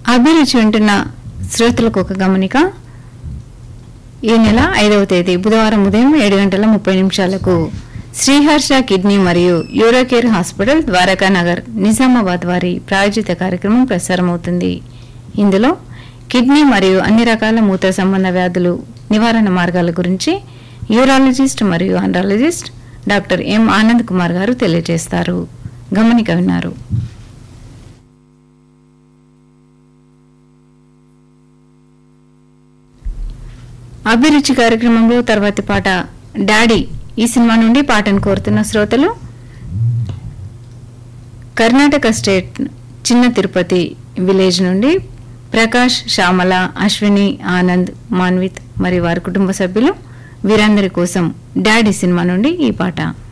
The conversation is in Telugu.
అభిరుచి వింటున్న శ్రోతలకు ఒక గమనిక ఈ నెల ఐదవ తేదీ బుధవారం ఉదయం ఏడు గంటల ముప్పై నిమిషాలకు శ్రీహర్ష కిడ్నీ మరియు యూరోకేర్ హాస్పిటల్ ద్వారకా నగర్ నిజామాబాద్ వారి ప్రాయోజిత కార్యక్రమం ప్రసారమవుతుంది ఇందులో కిడ్నీ మరియు అన్ని రకాల మూత్ర సంబంధ వ్యాధులు నివారణ మార్గాల గురించి యూరాలజిస్ట్ మరియు andrologist doctor M Anand Kumar గారు తెలియజేస్తారు గమనిక విన్నారు అభిరుచి కార్యక్రమంలో తర్వాతి పాట డాడీ ఈ సినిమా నుండి పాటను కోరుతున్న శ్రోతలు కర్ణాటక స్టేట్ చిన్న తిరుపతి విలేజ్ నుండి ప్రకాష్ శ్యామల అశ్విని ఆనంద్ మాన్విత్ మరియు వారి కుటుంబ సభ్యులు వీరందరి కోసం డాడీ సినిమా నుండి ఈ పాట